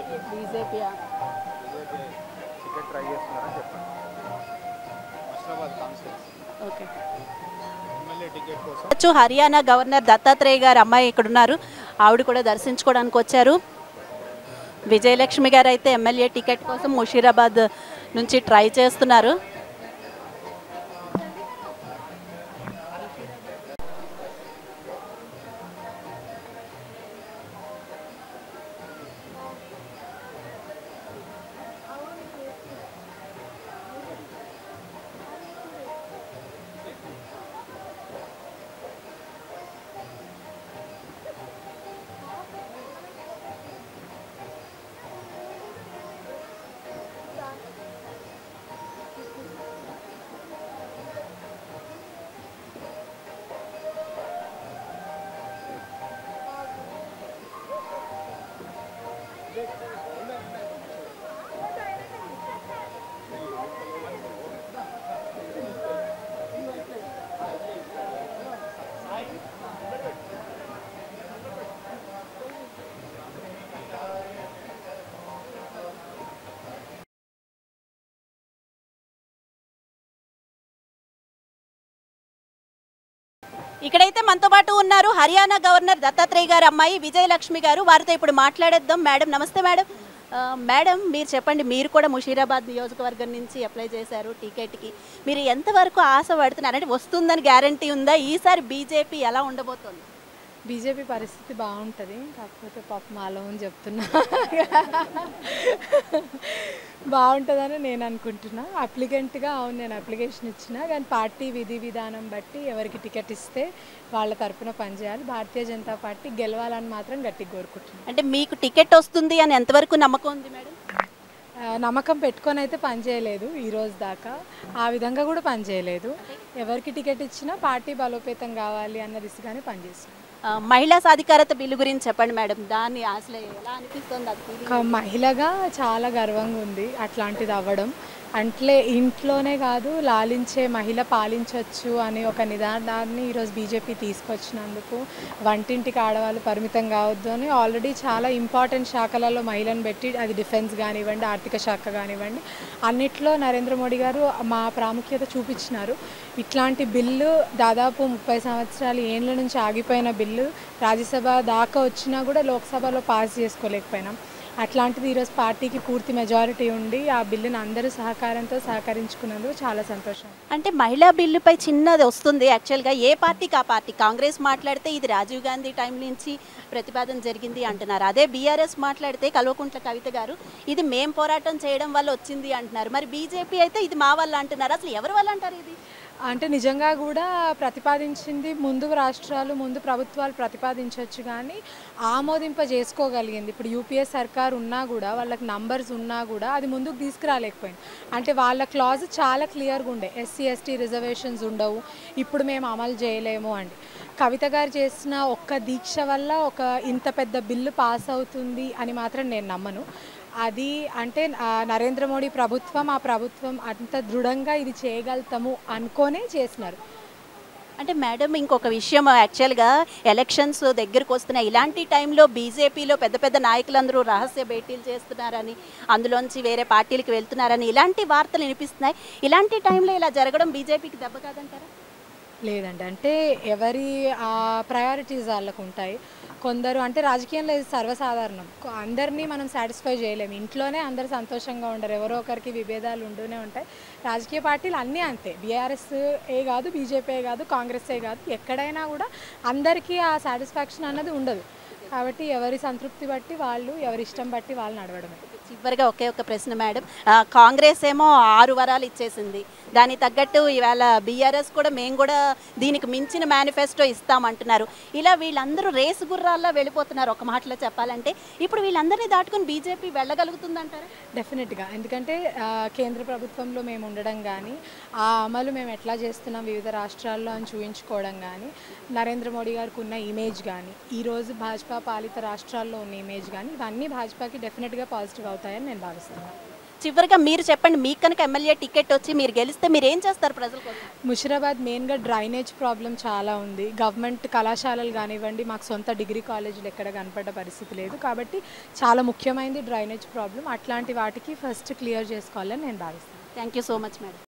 BJP BJP ticket try చేస్తున్నారని చెప్పండి Maslabad constituency okay MLA ticket కోసం వచ్చు హర్యానా గవర్నర్ దత్తాత్రేయ గారు అమ్మాయి ఇక్కడ ఉన్నారు ఆవిడ కూడా దర్శించుకోవడానికి వచ్చారు విజయలక్ష్మి గారు అయితే ఎమ్మెల్యే టికెట్ కోసం ముషీరాబాద్ నుంచి ట్రై చేస్తున్నారు ఇక్కడైతే మనతో పాటు ఉన్నారు హర్యానా గవర్నర్ దత్తాత్రేయ గారు అమ్మాయి విజయలక్ష్మి గారు వారితో ఇప్పుడు మాట్లాడేద్దాం మేడం నమస్తే మేడం ఆ, మేడం మీరు చెప్పండి మీరు కూడా ముషీరాబాద్ నియోజకవర్గం నుంచి అప్లై చేశారు టికెట్కి మీరు ఎంతవరకు ఆశ పడుతున్నారు అంటే వస్తుందని గ్యారంటీ ఉందా ఈసారి బీజేపీ ఎలా ఉండబోతోంది బీజేపీ పరిస్థితి బాగుంటుంది కాకపోతే పాప మాలో అని చెప్తున్నా బాగుంటుందని నేను అనుకుంటున్నా అప్లికెంట్గా అవును నేను అప్లికేషన్ ఇచ్చిన కానీ పార్టీ విధి విధానం బట్టి ఎవరికి టికెట్ ఇస్తే వాళ్ళ తరపున పనిచేయాలి భారతీయ జనతా పార్టీ గెలవాలని మాత్రం గట్టిగా కోరుకుంటున్నాను అంటే మీకు టికెట్ వస్తుంది అని ఎంతవరకు నమ్మకం ఉంది మేడం ఆ, నమ్మకం పెట్టుకొని అయితే పనిచేయలేదు ఈ రోజు దాకా ఆ విధంగా కూడా పనిచేయలేదు ఎవరికి టికెట్ ఇచ్చినా పార్టీ బలోపేతం కావాలి అన్న దిశగానే పనిచేస్తున్నాను ఆ, మహిళా సాధికారత బిల్లు గురించి చెప్పండి మేడం దాన్ని అసలు ఎలా అనిపిస్తుంది అది feeling? ఒక మహిళగా చాలా గర్వంగా ఉంది అట్లాంటిది అవ్వడం అంటే ఇంట్లోనే కాదు లాలించే మహిళ పాలించవచ్చు అనే ఒక నిదానాన్ని ఈరోజు బీజేపీ తీసుకొచ్చినందుకు వంటింటికి ఆడవాళ్ళు పరిమితం కావద్దు అని ఆల్రెడీ చాలా ఇంపార్టెంట్ శాఖలలో మహిళను పెట్టి అది డిఫెన్స్ కానివ్వండి ఆర్థిక శాఖ కానివ్వండి అన్నిట్లో నరేంద్ర మోడీ గారు మా ప్రాముఖ్యత చూపించినారు ఇట్లాంటి బిల్లు దాదాపు ముప్పై సంవత్సరాలు ఏండ్ల నుంచి ఆగిపోయిన బిల్లు రాజ్యసభ దాకా వచ్చినా కూడా లోక్సభలో పాస్ చేసుకోలేకపోయినాం అట్లాంటిది ఈరోజు పార్టీకి పూర్తి మెజారిటీ ఉండి ఆ బిల్లుని అందరూ సహకారంతో సహకరించుకున్నందుకు చాలా సంతోషం అంటే మహిళా బిల్లుపై చిన్నది వస్తుంది యాక్చువల్గా ఏ పార్టీకి ఆ పార్టీ కాంగ్రెస్ మాట్లాడితే ఇది రాజీవ్ గాంధీ టైం నుంచి ప్రతిపాదన జరిగింది అంటున్నారు అదే బీఆర్ఎస్ మాట్లాడితే కల్వకుంట్ల కవిత గారు ఇది మేం పోరాటం చేయడం వల్ల వచ్చింది అంటున్నారు మరి బీజేపీ అయితే ఇది మా వల్ల అంటున్నారు అసలు ఎవరి వల్ల అంటారు ఇది అంటే నిజంగా కూడా ప్రతిపాదించింది ముందు రాష్ట్రాలు ముందు ప్రభుత్వాలు ప్రతిపాదించవచ్చు కానీ ఆమోదింప చేసుకోగలిగింది ఇప్పుడు యూపీఏ సర్కార్ ఉన్నా కూడా వాళ్ళకి నంబర్స్ ఉన్నా కూడా అది ముందుకు తీసుకురాలేకపోయింది అంటే వాళ్ళ క్లాజ్ చాలా క్లియర్గా ఉండే ఎస్సీ ఎస్టీ రిజర్వేషన్స్ ఉండవు ఇప్పుడు మేము అమలు చేయలేము అండి కవిత గారు చేసిన ఒక్క దీక్ష వల్ల ఒక ఇంత పెద్ద బిల్లు పాస్ అవుతుంది అని మాత్రం నేను నమ్మను అది అంటే ఆ, నరేంద్ర మోడీ ప్రభుత్వం ఆ ప్రభుత్వం అంత దృఢంగా ఇది చేయగలుగుతాము అనుకోనే చేసినారు అంటే మేడం ఇంకొక విషయం యాక్చువల్గా ఎలక్షన్స్ దగ్గరకు వస్తున్నాయి ఇలాంటి టైంలో బీజేపీలో పెద్ద పెద్ద నాయకులందరూ రహస్య భేటీలు చేస్తున్నారని అందులోంచి వేరే పార్టీలకు వెళ్తున్నారని ఇలాంటి వార్తలు వినిపిస్తున్నాయి ఇలాంటి టైంలో ఇలా జరగడం బీజేపీకి దెబ్బ కాదంటారా లేదండి అంటే ఎవరి ప్రయారిటీస్ వాళ్ళకు ఉంటాయి కొందరు అంటే రాజకీయంలో ఇది సర్వసాధారణం కొ- అందరినీ మనం సాటిస్ఫై చేయలేము ఇంట్లోనే అందరు సంతోషంగా ఉండరు ఎవరో ఒకరికి విభేదాలు ఉంటూనే ఉంటాయి రాజకీయ పార్టీలు అన్నీ అంతే బీఆర్ఎస్ ఏ కాదు బీజేపీ కాదు కాంగ్రెస్ ఏ కాదు ఎక్కడైనా కూడా అందరికీ ఆ సాటిస్ఫాక్షన్ అన్నది ఉండదు కాబట్టి ఎవరి సంతృప్తి బట్టి వాళ్ళు ఎవరి ఇష్టం బట్టి వాళ్ళు నడవడమే చివరిగా ఒకే ఒక ప్రశ్న మేడం ఆ, కాంగ్రెస్ ఏమో ఆరు వరాలు ఇచ్చేసింది దానికి తగ్గట్టు ఇవాళ బీఆర్ఎస్ కూడా మేము కూడా దీనికి మించిన మేనిఫెస్టో ఇస్తామంటున్నారు ఇలా వీళ్ళందరూ రేసు గుర్రాల్లో వెళ్ళిపోతున్నారు ఒక మాటలో చెప్పాలంటే ఇప్పుడు వీళ్ళందరినీ దాటుకుని బీజేపీ వెళ్ళగలుగుతుందంటారా డెఫినెట్గా ఎందుకంటే ఆ, కేంద్ర ప్రభుత్వంలో మేము ఉండడం కానీ ఆ అమలు మేము ఎట్లా చేస్తున్నాం వివిధ రాష్ట్రాల్లో అని చూపించుకోవడం కానీ నరేంద్ర మోడీ గారికి ఉన్న ఇమేజ్ కానీ ఈరోజు భాజపా పాలిత రాష్ట్రాల్లో ఉన్న ఇమేజ్ కానీ ఇవన్నీ భాజపాకి డెఫినెట్గా పాజిటివ్ అవుతాయని నేను భావిస్తున్నాను చివరిగా మీరు చెప్పండి మీకు కనుక ఎమ్మెల్యే టికెట్ వచ్చి మీరు గెలిస్తే మీరు ఏం చేస్తారు ప్రజల కోసం ముషిరాబాద్ మెయిన్గా డ్రైనేజ్ ప్రాబ్లం చాలా ఉంది గవర్నమెంట్ కళాశాలలు కానివ్వండి మాకు సొంత డిగ్రీ కాలేజీలు ఎక్కడ కనపడ్డ పరిస్థితి లేదు కాబట్టి చాలా ముఖ్యమైనది డ్రైనేజ్ ప్రాబ్లం అట్లాంటి వాటికి ఫస్ట్ క్లియర్ చేసుకోవాలని నేను భావిస్తాను thank you so much madam